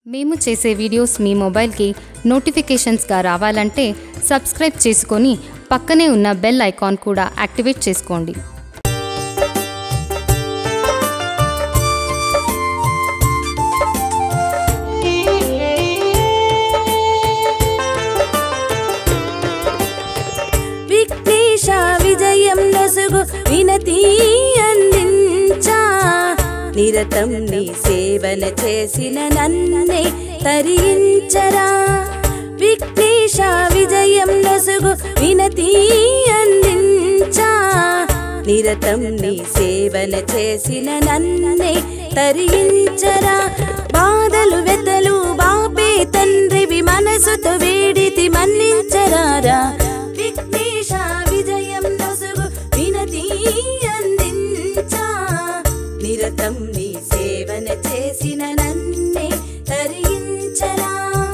మేము చేసే వీడియోస్ మీ మొబైల్కి నోటిఫికేషన్స్గా రావాలంటే సబ్స్క్రైబ్ చేసుకొని పక్కనే ఉన్న బెల్ ఐకాన్ కూడా యాక్టివేట్ చేసుకోండి విఘ్నేశ విజయం నసుగు వినతి అందించా నిరతం నీ సేవన చేసిన నన్నే తరించరా విఘ్నేశ విజయం నసుగు వినతి అందించా నిరతం నీ సేవన చేసిన నన్నే తరించరా బాధలు వెతలు బాపే తండ్రివి మనసుతో వేడితి మన్నించరారా విఘ్నేశ విజయం నొసుగు వినతి అందించా నిరతం నీ సేవన చేసిన నన్నే తరించరా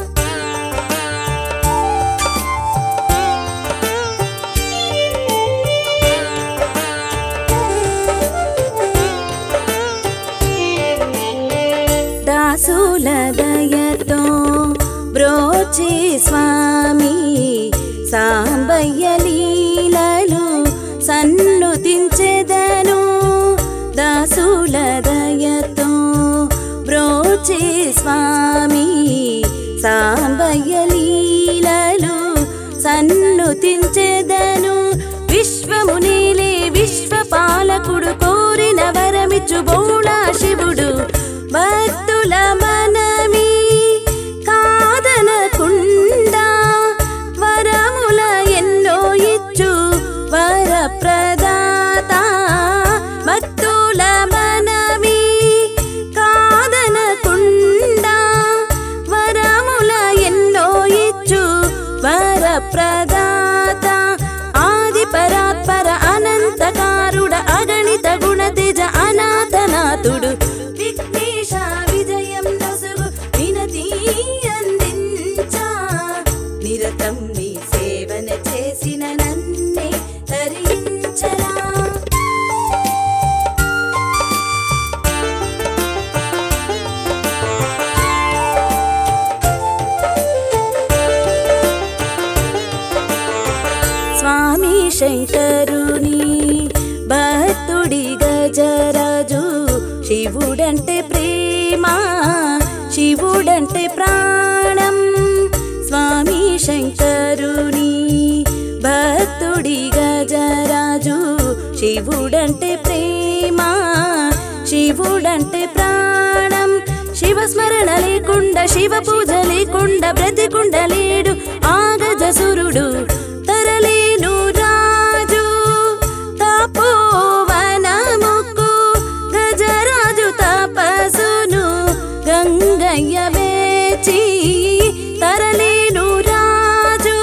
దాసుల దయతో బ్రోచే స్వామి సాంబయ్య లీలలు సన్నుతించెదను దాసుల దయతో బ్రోచే స్వామి సాంబయ్య లీలలు సన్నుతించెదను విశ్వము నీలే విశ్వపాలకుడు కోరిన వరమిచ్చు బోళా శివుడు భక్తుల మనమి కాదనకుండా వరముల ఎన్నో ఇచ్చు వరప్రదాత భక్తుల మనమి కాదనకుండా వరముల ఎన్నో ఇచ్చు వరప్రదాత ఆది పరాత్పర అనంతకారుడ అగణిత గుణతేజ అనాథనాథుడు విఘ్నేశ విజయం నసుగు వినతి అందించా నిరతం నీ సేవన చేసిన నన్నే తరించరా స్వామి శంకరుని భక్తుడి గజరాజు శివుడంటే ప్రేమ శివుడంటే ప్రాణం స్వామి శంకరుని భక్తుడి గజరాజు శివుడంటే ప్రేమ శివుడంటే ప్రాణం శివ స్మరణ లేకుండా శివ పూజ లేకుండా బ్రతికుండ లేడు ఆగజసురుడు తరలేను రాజు తపోవనముకు గజరాజు తపసును గంగయ్య వేచి తరలేను రాజు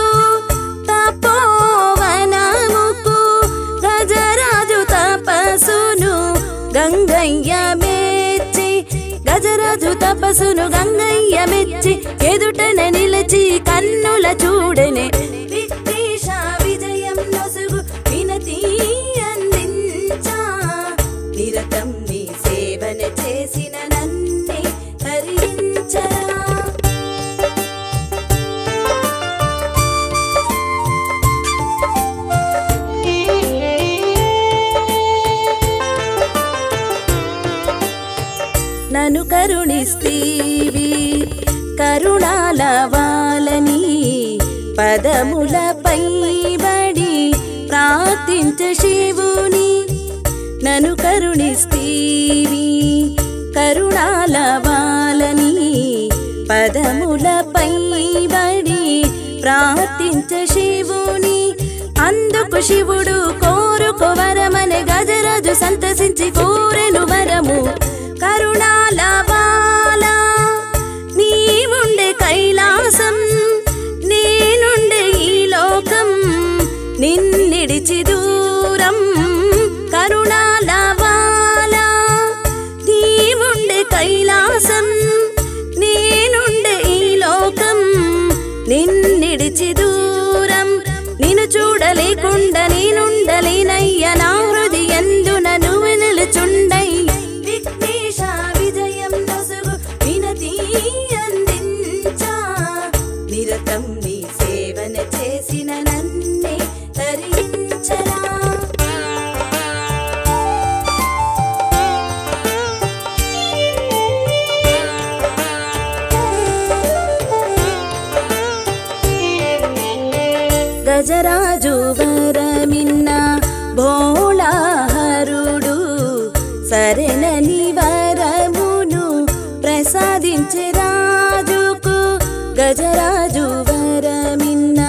తపోవనముకు గజరాజు తపసును గంగయ్య మెచ్చి గజరాజు తపసును గంగయ్య మెచ్చి ఎదుటన నిలచి కన్నుల చూడనే విఘ్నేశ విజయం నొసుగు వినతి అందించా నిరతం నీ సేవన చేసిన నన్నే హరించరా నన్ను కరుణిస్తీవి కరుణాల వాలని పదములపై బడి ప్రార్థించ శివుని నన్ను కరుణిస్తీవి కరుణాల వాలని పదములపై బడి ప్రార్థించ శివుని అందుకు శివుడు కోరుకో వరమనే గజరాజు సంతసించి కోరెను వరము కరుణాల బాల నీవుండే కైలాసం నేనుండే ఈ లోకం నిన్నిడిచి దూరం కరుణాల బాల నీవుండే కైలాసం నేనుండే ఈ లోకం నిన్నిడిచి దూరం నిన్ను చూడలేకుండా నేనుండలేనయ్య నా హృదయందున నువ్వు నిలుచుండై విఘ్నేశ విజయం నొసుగు వినతి అంది గజరాజు వరమిన్న భోళాహరుడు సరెనని వరమును ప్రసాదించే రాజుకు గజరాజు వరమిన్న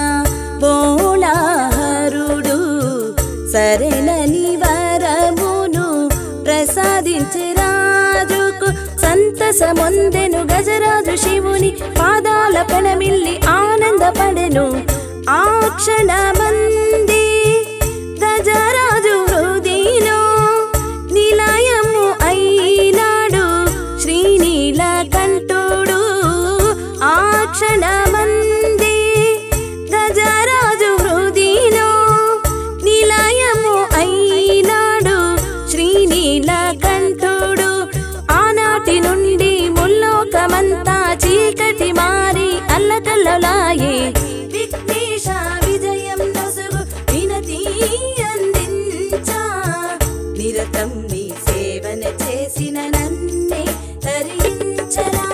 భోళాహరుడు సరెనని వరమును ప్రసాదించే రాజుకు సంతసమొందెను గజరాజు శివుని పాదాల పెనమిల్లి ఆనందపడెను ఆ క్షణమంది గజరాజు హృదిలో నిలయము అయినాడు శ్రీనీలకంఠుడు ఆ క్షణమంది గజరాజు హృదిలో నిలయము అయినాడు శ్రీనీలకంఠుడు ఆనాటి నుండి ముల్లోకమంతా చీకటి మారి అల్లకల్లలాయే విఘ్నేశ విజయం నసుగు వినతి అందించా నిరతం నీ సేవన చేసిన నన్నే తరించరా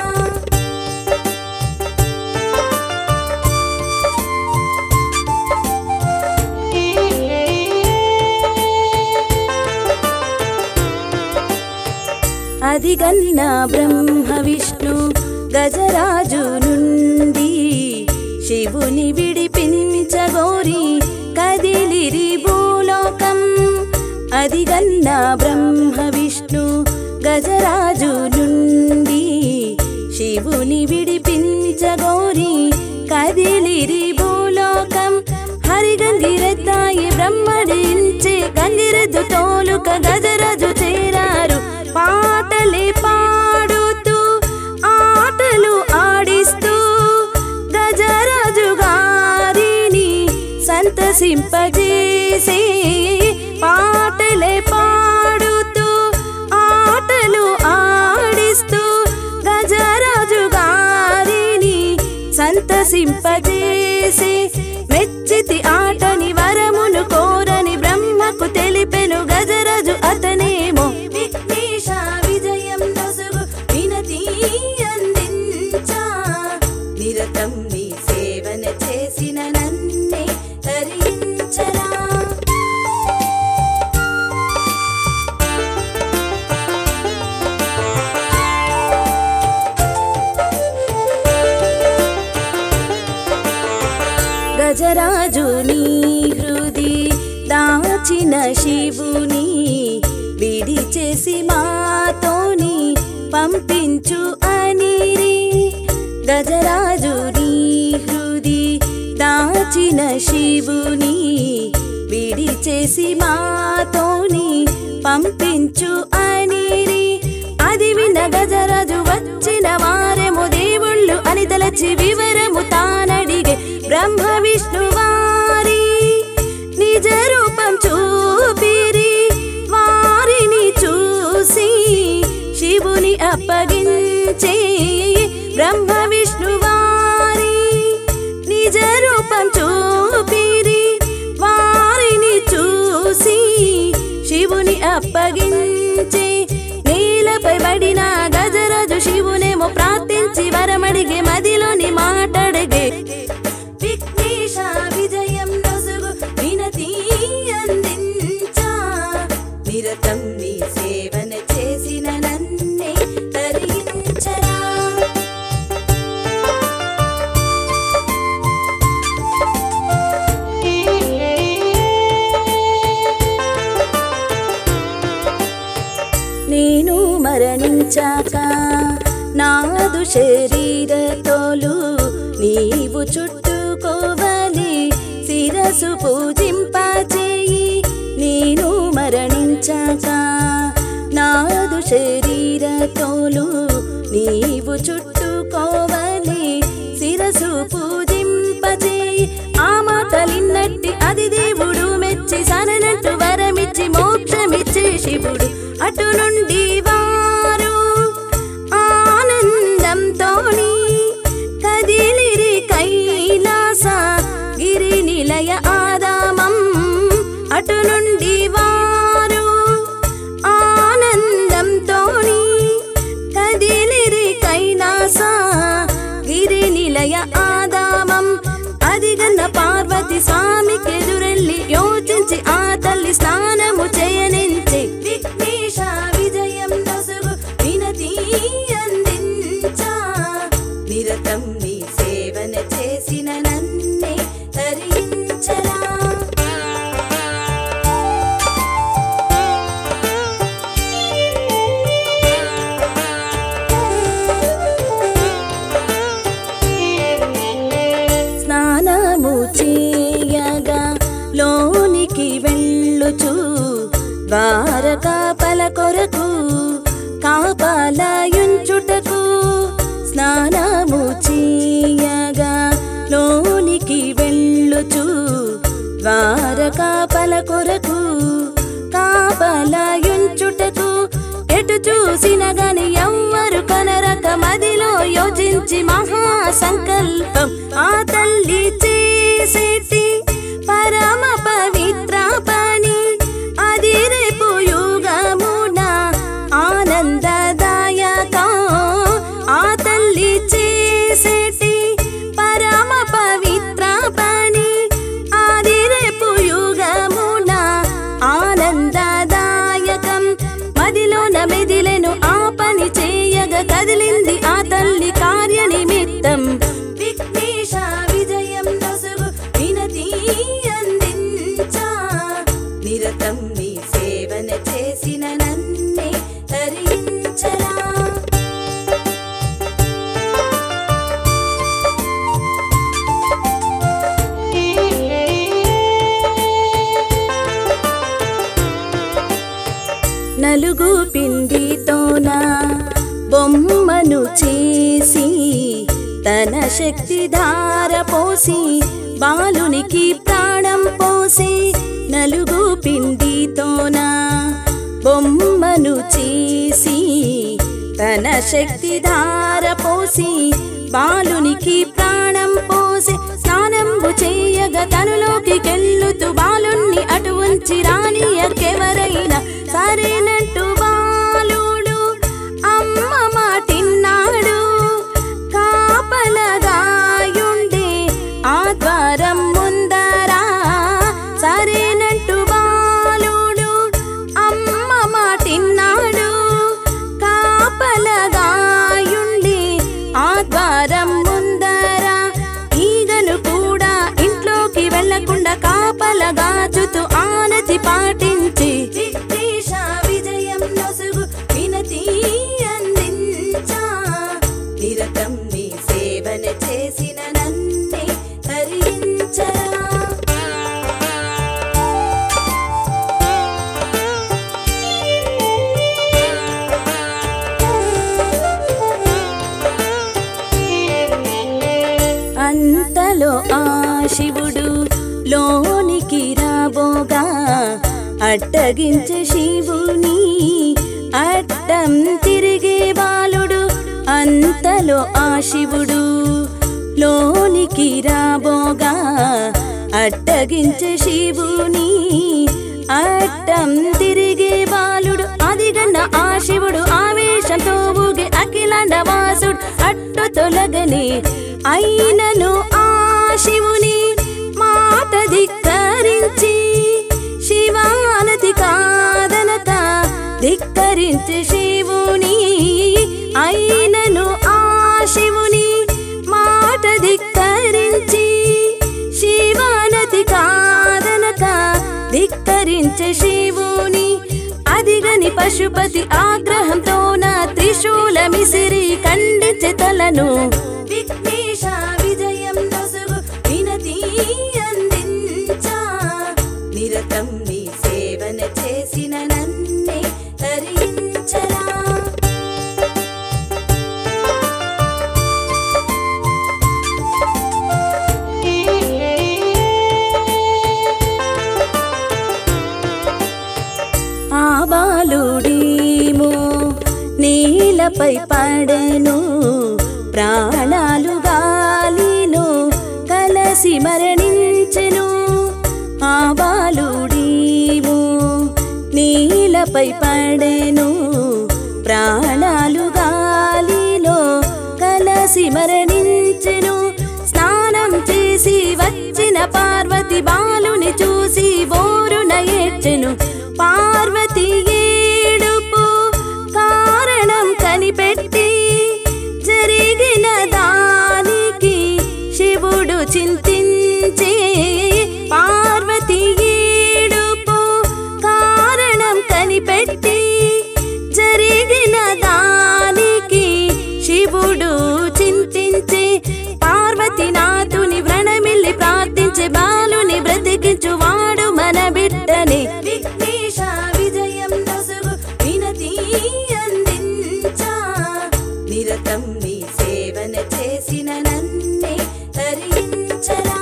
అదిగన్న బ్రహ్మ విష్ణు గజరాజు నుండి శివుని విడిపించగోరి కదిలిరి భూలోకం అదిగన్న బ్రహ్మ విష్ణు గజరాజు నుండి శివుని విడిపించగోరి కదిలిరి భూలోకం హరిగంగిరెత్తాయి బ్రహ్మడించే గంగిరెద్దు తోలుక గజరాజు చేరారు పాటలే పాడుతూ ఆటలు ఆడిస్తూ గజరాజు గారిని సంతసింపజేసే పాటలే పాడుతూ ఆటలు ఆడిస్తూ గజరాజు గారిని సంతసింపజేసే మెచ్చితి ఆటని వరమును కోరని బ్రహ్మకు తెలిపెను గజరాజు అతనేమో విఘ్నేశ విజయం నొసగు వినతి అందించా నిరతం నీ సేవన చేసిన నన్నే తరించరా గజరాజు నీ హృది దాచిన శివుని విడిచేసి మాతోని పంపించు అనిరి గజరాజు నీ హృది దాచిన శివుని విడిచేసి మాతోని పంపించు అనిరి అది విన్న గజరాజు వచ్చిన వారెము దేవుళ్ళు అని తలచి వివరము తానడిగే బ్రహ్మ విష్ణు వారి నిజ రూపం చూపిరి వారిని చూసి శివుని అప్పగించే బ్రహ్మ విష్ణు వారి నిజ రూపం చూపిరి వారిని చూసి శివుని అప్పగించే నేలపై పడిన గజరాజు శివునేమో ప్రార్థించి వరమడిగే మదిలోని మాటడిగే విఘ్నేశ విజయం నొసగు వినతి అందించా నిరతం నీ సేవన చేసిన నన్నే తరించరా నేను మరణించాక నాదు శరీర తోలు నీవు చుట్టుకోవాలి శిరసు పూజింపచేయి నేను మరణించాక నాదు శరీర తోలు నీవు చుట్టుకోవాలి శిరసు పూజింపచేయి ఆ మాటలిన్నట్టి అది దేవుడు మెచ్చి సననట్టు వరమిచ్చి మోక్షమిచ్చే శివుడు అటు నుండి వారు ఆనందంతోని కదిలిరి కైలాస గిరి నిలయ ఆదామం అటు నుండి వారు ఆనందంతోని కదిలిరి కైలాస గిరి నిలయ ఆదామం అదిగన్న పార్వతి స్వామికి తల్లి స్నానము చేయనించే విఘ్నేశ విజయం నొసుగు వినతి అందించా నిరతం నీ సేవన చేసిన నన్నే తరించరా స్నానము చేయగా లోనికి వెళ్ళుచు ద్వారకాపల కొరకు కాపాలయుంచుటకు స్నానము చేయగా లోనికి వెళ్ళుచు ద్వారకాపల కొరకు కాపలయుంచుటకు ఎటు చూసిన గాని ఎవ్వరు కనరక మదిలో యోచించి మహాసంకల్పం ఆ తల్లి చేసేటి పరమ పవిత్ర పని అది రేపు యుగమున ఆనందదాయక ఆ తల్లి చేసేటి పరమ పవిత్ర పని అది రేపు యుగమున ఆనందదాయకం మదిలోన మెదిలెను ఆ పని చేయగ కదిలింది ఆ తల్లి కార్య నిమిత్తం విఘ్నేశ విజయం నొసుగు వినతి అందించా నిరతం నీ సేవన చేసిన నన్నే తరించరా నలుగు పిండితోన బొమ్మను చేసి తన శక్తి ధార పోసి బాలునికి ప్రాణం పోసి నలుగు పిండితోన బొమ్మను చేసి తన శక్తి ధార పోసి బాలునికి ప్రాణం పోసి స్నానంబు చేయగ తనులోకి కెళ్ళుతూ బాలుణ్ణి అటు ఉంచి రానియకెవరైనా సరేనట్టు బాలుడు అమ్మ మాటిన్నాడు కాపలగాయుండే ఆ ద్వారం ముందరా సరేనట్టు బాలుడు అమ్మ మాటిన్నాడు కాపలగాయుండి ఆ ద్వారం ముందరా ఈగను కూడా ఇంట్లోకి వెళ్లకుండా కాపలగాచుతూ ఆనతి పాటించి విఘ్నేశ విజయం నొసుగు వినతి అందించా నిరతం నీ సేవన చేసిన నన్నే తరించరా అంతలో ఆ శివుడు లోనికి రాబోగా అడ్డగించే శివుని అడ్డం తిరిగే బాలుడు అంతలో ఆ శివుడు లోనికి రాబోగా అడ్డగించే శివుని అడ్డం తిరిగే బాలుడు అదిగన్న ఆ శివుడు ఆవేశంతో ఊగి అఖిలాండ వాసుడు అట్టు తొలగని అయినను ఆ శివుని మాట ధిక్కరించి శివానతి కాదనక ధిక్కరించి శివుని అయినను ఆ శివుని మాట ధిక్కరించి శివానతి కాదనక ధిక్కరించే శివుని అదిగని పశుపతి ఆగ్రహంతో నా త్రిశూలమిసిరి ఖండించే తలను విఘ్నేశ విజయం నొసుగు వినతి అందించా నిరతం నీ సేవన చేసిన నన్నే తరించరా ఆ బాలుడేమో నేలపై పడెను ప్రాణాలు గాలిను కలసి మరణించెను ఆ బాలుడేమో నేలపై పడెను ప్రాణాలు గాలిలో కలసి మరణించెను స్నానం చేసి వచ్చిన పార్వతి బాలుని చూసి బోరున ఏడ్చెను పార్వతి ఏడుపు కారణం కనిపెట్టి జరిగిన దానికి శివుడు చింతించే పార్వతి ఏడుపు కారణం కనిపెట్టి జరిగిన దానికి శివుడు చింతించే పార్వతీనాథుని వ్రణమిల్లి ప్రార్థించే బాలుని బ్రతికించు వాడు మన బిడ్డని విఘ్నేశ విజయం నొసగు వినతి అందించా నిరతం నీ సేవన చేసిన నన్నే తరించరా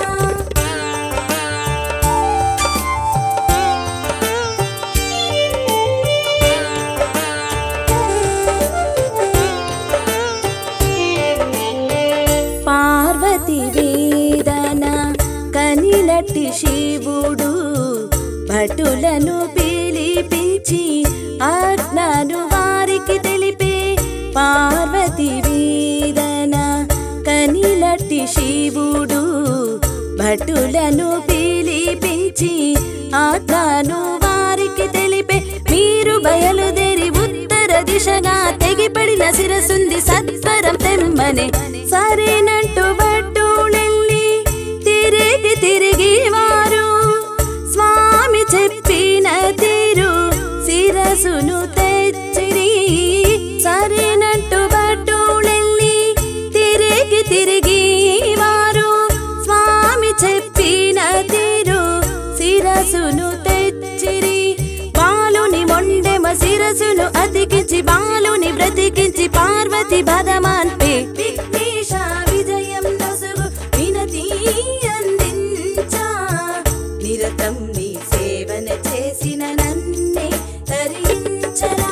పార్వతి వేదన కనిలటి శివుడు భటులను పిలిపించి ఆజ్ఞను వారికి తెలిపే పార్వతి వేదన కనిలటి శివుడు భటులను పిలిపించి ఆజ్ఞను వారికి తెలిపే మీరు బయలుదేరి ఉత్తర దిశగా తెగిపడిన శిరసుంది సత్వరం తెమ్మనే సరేనంటూ భట్టులెళ్ళి తిరిగి తిరిగి వారు స్వామి చెప్పిన తీరు శిరసును తెచ్చిరి సరేనంటూ భట్టులెళ్ళి తిరిగి తిరిగి వారు స్వామి చెప్పిన తీరు శిరసును తెచ్చిరి బాలుని మొండెమ శిరసును అతికించి బాలుని బ్రతికించి పార్వతి బదమాన్పే విఘ్నేశ విజయం నొసగు వినతి అందించా నిరతం నీ సేవన చేసిన నన్నే తరించరా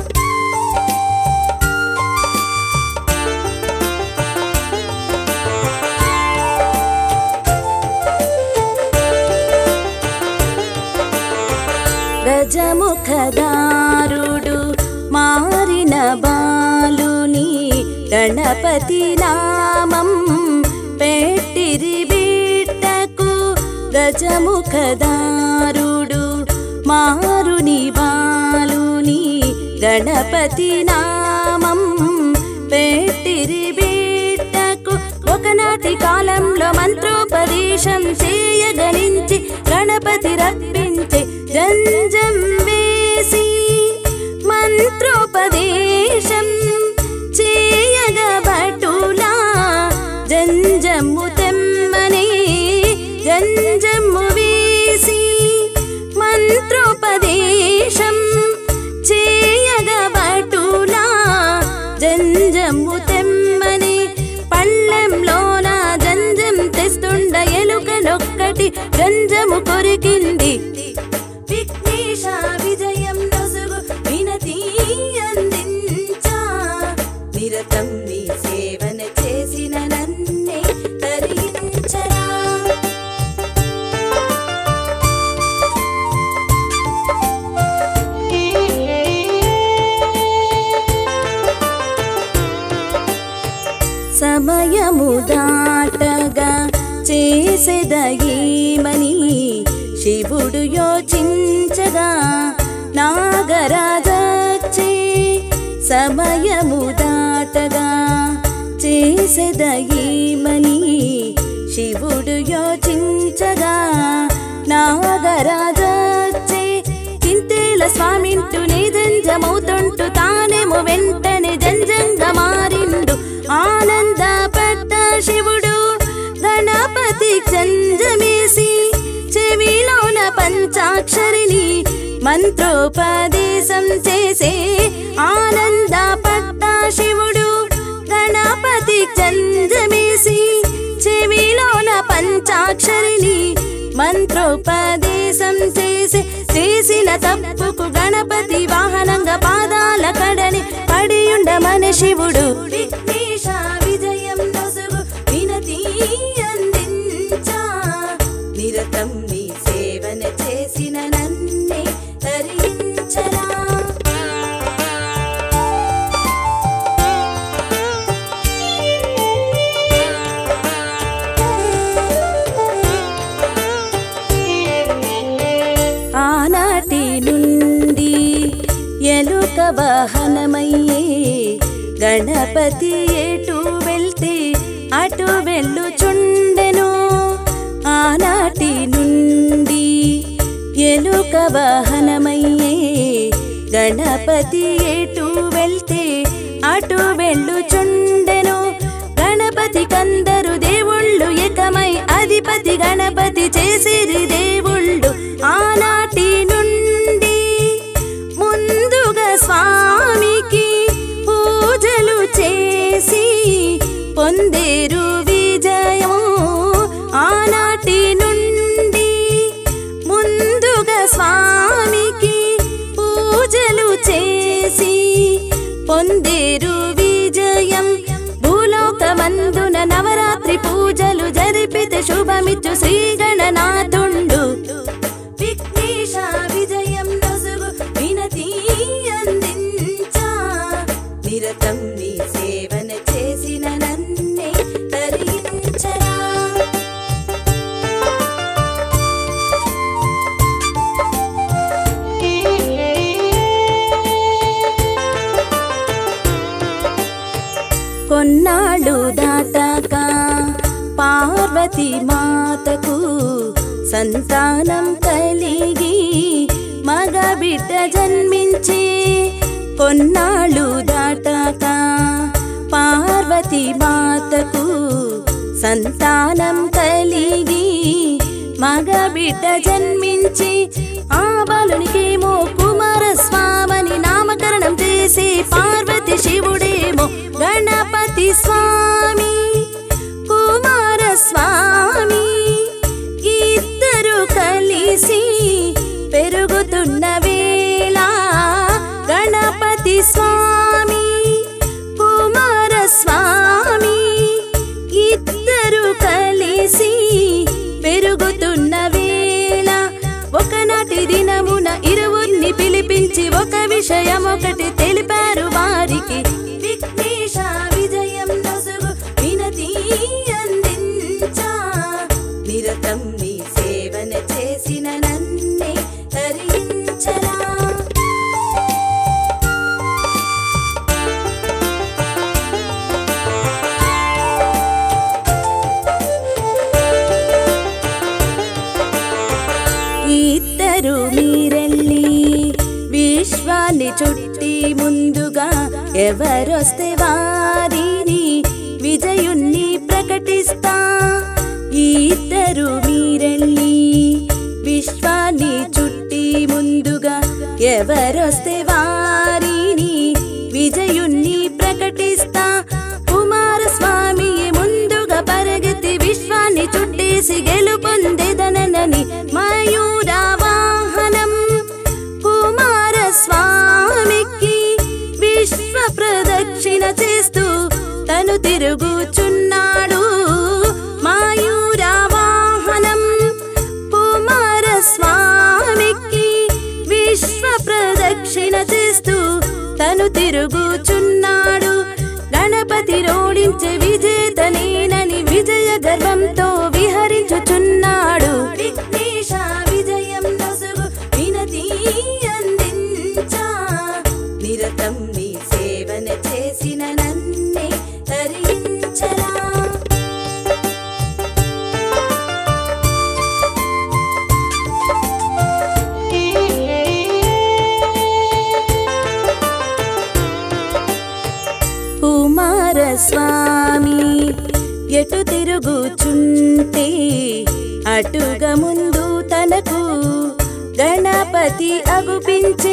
గజముఖదారుడు మారిన బాలుని గణపతి నామం పెట్టిరి బిడ్డకు గజముఖదారుడు మారుని బాలుని గణపతి నామం పెట్టిరి బిడ్డకు ఒకనాటి కాలంలో మంత్రోపదేశం చేయగలించి గణపతి రప్పించి జంజం వేసి మంత్రోపదేశం చేయగ భటులా జంజము తెమ్మని జంజము వేసి మంత్రోపదేశం చేయగ భటులా జంజము తెమ్మని పళ్ళెంలోన జంజం తెస్తుండ ఎలుకనొక్కటి గంజము కొరికింది విఘ్నేశ విజయం నొసగు వినతి అందించా నిరతం నీ సేవన చేసిన నన్నే తరించరా సమయము దాటగా చేసేదయమని శివుడు యోచించగా నాగరాజే సమయము దాటగా చేసేదయమని శివుడు యోచించగా నాగరాజే చింతేల స్వామింటూ నీ జంజమవుతుంటూ తానేమో వెంటనే జంజంగా మారిండు ఆనందపడ్డ శివుడు గణపతి జంజమేసి చెవిలోన పంచాక్షరిని మంత్రోపదేశం చేసే ఆనందపడ్డ శివుడు గణపతి చంద్రమేసి చెవిలోన పంచాక్షరిని మంత్రోపదేశం చేసి చేసిన తప్పుకు గణపతి వాహనంగా పాదాల కడని పడియుండమన శివుడు విఘ్నేశ విజయం నొసగు వినతి అందించా నిరతం నీ సేవన చేసిన నన్నే తరించరా ఎలుక వాహనమయ్యే గణపతి ఎటు వెళ్తే అటు వెళ్ళుచుండెను ఆనాటి నుండి ఎలుక వాహనమయ్యే గణపతి ఎటు వెళ్తే అటు వెళ్ళుచుండెను గణపతి కందరు దేవుళ్ళు ఏకమై అధిపతి గణపతి చేసిరి దేవుళ్ళు ఆనాటి నుండి ముందుగా స్వామికి పూజలు చేసి పొందేరు విజయము ఆనాటి నుండి ముందుగా స్వామికి పూజలు చేసి పొందేరు విజయం భూలోకమందున నవరాత్రి పూజలు జరిపితే శుభమిచ్చు శ్రీ గణనాథుండు విఘ్నేశ విజయం నొసుగు వినతి అందించా నిరతం నీ సేవన చేసిన నన్నే తరించరా కొన్నాళ్ళు దాటాక పార్వతి మాతకు సంతానం కలిగి మగ బిడ్డ జన్మించి కొన్నాళ్ళు దాటాక పార్వతి మాతకు సంతానం కలిగి మగ బిడ్డ జన్మించి ఆ బాలునికేమో కుమారస్వామని నామకరణం చేసి పార్వతి శివుడేమో గణపతి స్వామి కుమారస్వామి ఇద్దరు కలిసి పెరుగుతున్న వేళ గణపతి స్వామి కుమారస్వామి ఇద్దరు కలిసి పెరుగుతున్న వేళ ఒకనాటి దినమున ఇరువురిని పిలిపించి ఒక విషయం ఒకటి తెలిపారు వారికి విఘ్నేశ విజయం నొసుగు వినతి అందించా నిరతం నీ సేవన చేసిన నన్నే తరించరా ఇద్దరు మీరెళ్ళి విశ్వాన్ని చుట్టి ముందుగా ఎవరొస్తే వారిని విజయుణ్ణి ప్రకటిస్తా ఇద్దరు మీరెళ్ళి విశ్వాన్ని చుట్టి ముందుగా ఎవరొస్తే వారిని విజయుణ్ణి ప్రకటిస్తా కుమారస్వామి ముందుగా పరిగెత్తి విశ్వాన్ని చుట్టేసి గెలుపొందేదనని మయూర వాహనం కుమారస్వామికి విశ్వ ప్రదక్షిణ చేస్తూ తను తిరుగుచున్నాడు మయూర వాహనం కుమారస్వామికి విశ్వ ప్రదక్షిణ చేస్తూ తను తిరుగుచున్నాడు గణపతి రోడించే విజేతనేనని విజయ గర్వంతో విహరించుచున్నాడు విఘ్నేశ విజయం నొసుగు వినతి అందించా నిరతం నీ సేవన చేసిన నన్నే తరించరా కుమారస్వామి ఎటు తిరుగుచుంటే అటుగా ముందు తనకు గణపతి అగుపించే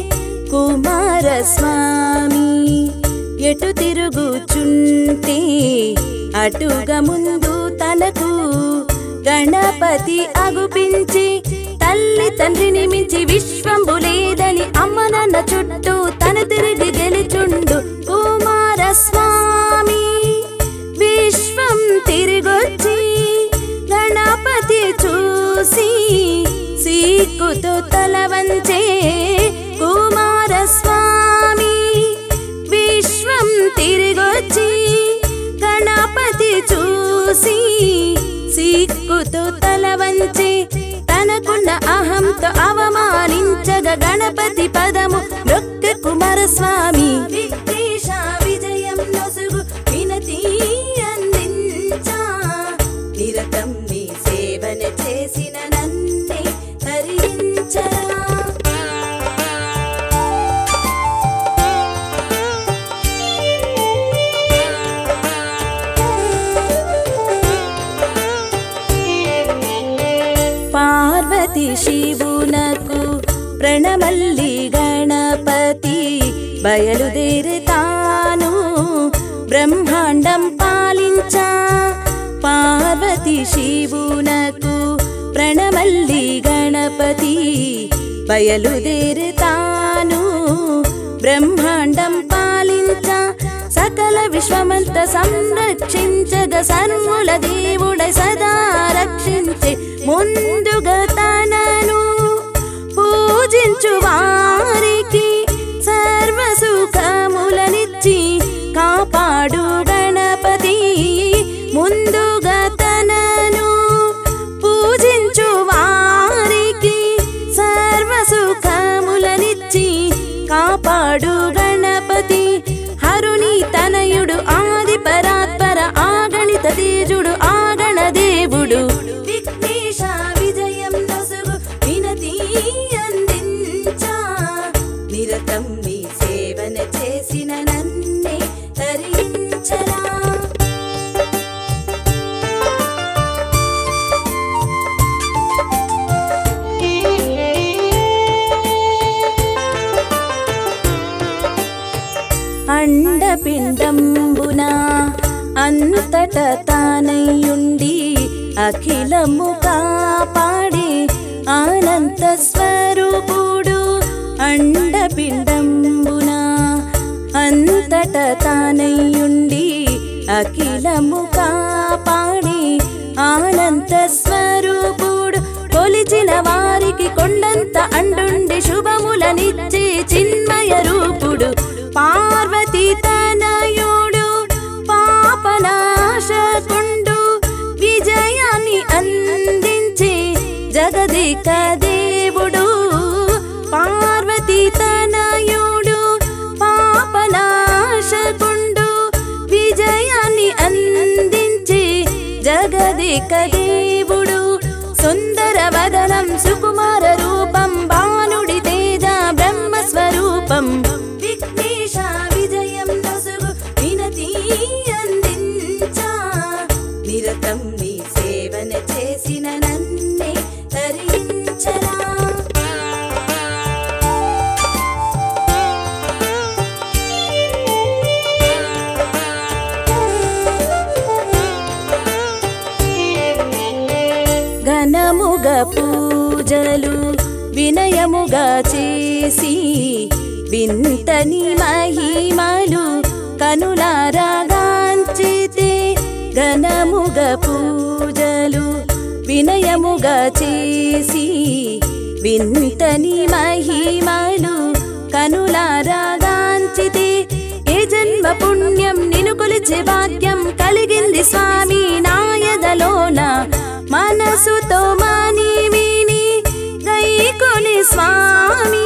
కుమారస్వామి ఎటు తిరుగుచుంటే అటుగా ముందు తనకు గణపతి అగుపించి తల్లి తండ్రిని మించి విశ్వంబు లేదని అమ్మ నాన్న చుట్టూ తను తిరిగి గెలుచుండు కుమారస్వామి విశ్వం తిరిగొచ్చి గణపతి చూసి సీకుతో తల వంచే కుమారస్వామి విశ్వం తిరిగొచ్చి గణపతి చూసి సిక్కుతో తల వంచి తనకున్న అహంతో అవమానించగ గణపతి పదము నొక్క సుకుమార స్వామి విఘ్నేశ విజయం నొసుగు వినతి అందించా నిరతం నీ సేవన చేసిన నన్నే తరించరా పార్వతి శివునకు ప్రణమల్లి గణపతి బయలుదేరుతాను బ్రహ్మాండం పాలించా పార్వతి శివునకు ప్రణమల్లి గణపతి బయలుదేరుతాను బ్రహ్మాండం పాలించా సకల విశ్వమంత సంరక్షించగ సర్వుల దేవుడై సదా రక్షించే ముందుగా తనను పూజించు వారికి సర్వ సుఖములనిచ్చి కాపాడు గణపతి ముందుగా తనను పూజించు వారికి సర్వ సుఖములనిచ్చి కాపాడు గణపతి హరుని తనయుడు ఆది పరాత్పర ఆగణిత తేజుడు ఆగణ దేవుడు విఘ్నేశ విజయం నొసుగు వినతి అందించా నిరతం నీ సేవన చేసిన నన్నే తరించరా అండపిండంబున అంతట తానయ్యుండి అఖిలము కాపాడి ఆనంద స్వరూపుడు అండపిండంబున అంతట తానయ్యుండి అఖిలము కాపాడి ఆనంద స్వరూపుడు కొలిచిన వారికి కొండంత అండుండి శుభములనిచ్చే చిన్మయ రూపుడు పార్వతి తనయుడు పాపనాశకుండు విజయాన్ని అందించే జగదిక దేవుడు పార్వతి తనయుడు పాపనాశకుండు విజయాన్ని అందించే జగదిక దేవుడు సుందర వదనం సుకుమార రూపం భానుడి తేజ బ్రహ్మ స్వరూపం విఘ్నేశ విజయం నొసుగు వినతి అందించా నిరతం నీ సేవన చేసిన నన్నే తరించరా ఘనముగా పూజలు వినయముగా చేసి వింతని మహిమలు కనులారాగాంచితే ఘనముగా పూజలు వినయముగా చేసి వింతని మహిమలు కనులారాగాంచితే ఏ జన్మ పుణ్యం నిను కొలిచే భాగ్యం కలిగింది స్వామి నాయదలోన మనసుతో మాని విని గైకొని స్వామి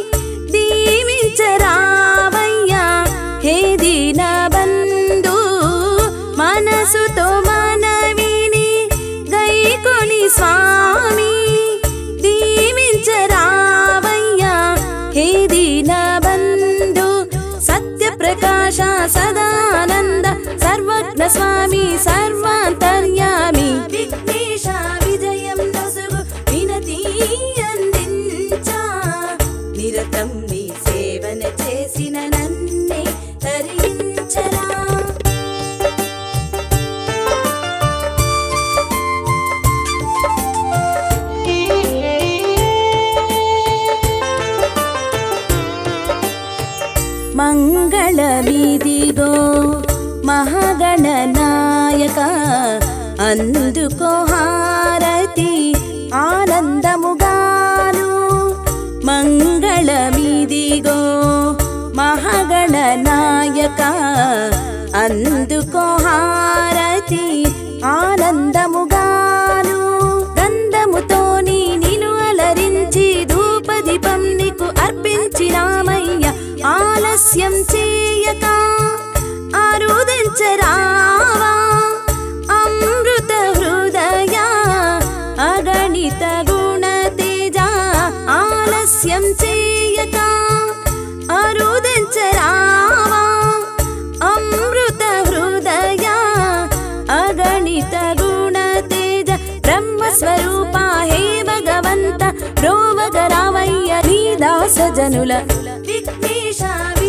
దీవించరావయ్యా హే దీన బంధు మనసుతో మనవిని గైకొని స్వామి దీవించరావయ్యా హే దీన బంధు సత్య ప్రకాశ సదానంద సర్వజ్ఞ స్వామి సర్వాంతర్యామి విఘ్నేశ విజయం నొసుగు వినతి అందించా నిరతం నీ సేవన చేసిన నన్నే తరించరా మంగళమిదిగో మహాగణనాయక అందుకో హారతి ఆనందముగాను మంగళమిదిగో మహాగణనాయక అందుకో హారతి ఆనందముగాను గంధముతోని నిను అలరించి ధూపదీపం నీకు అర్పించినామయ్య ఆ అరుదించరావా అమృత హృదయ అగణిత గుణ తేజ ఆలస్యం చేయక అరుదించరావా అమృత హృదయ అగణిత గుణ తేజ బ్రహ్మ స్వరూప హే భగవంత రోవగరావయ్య నీ దాస జనుల విఘ్నేశ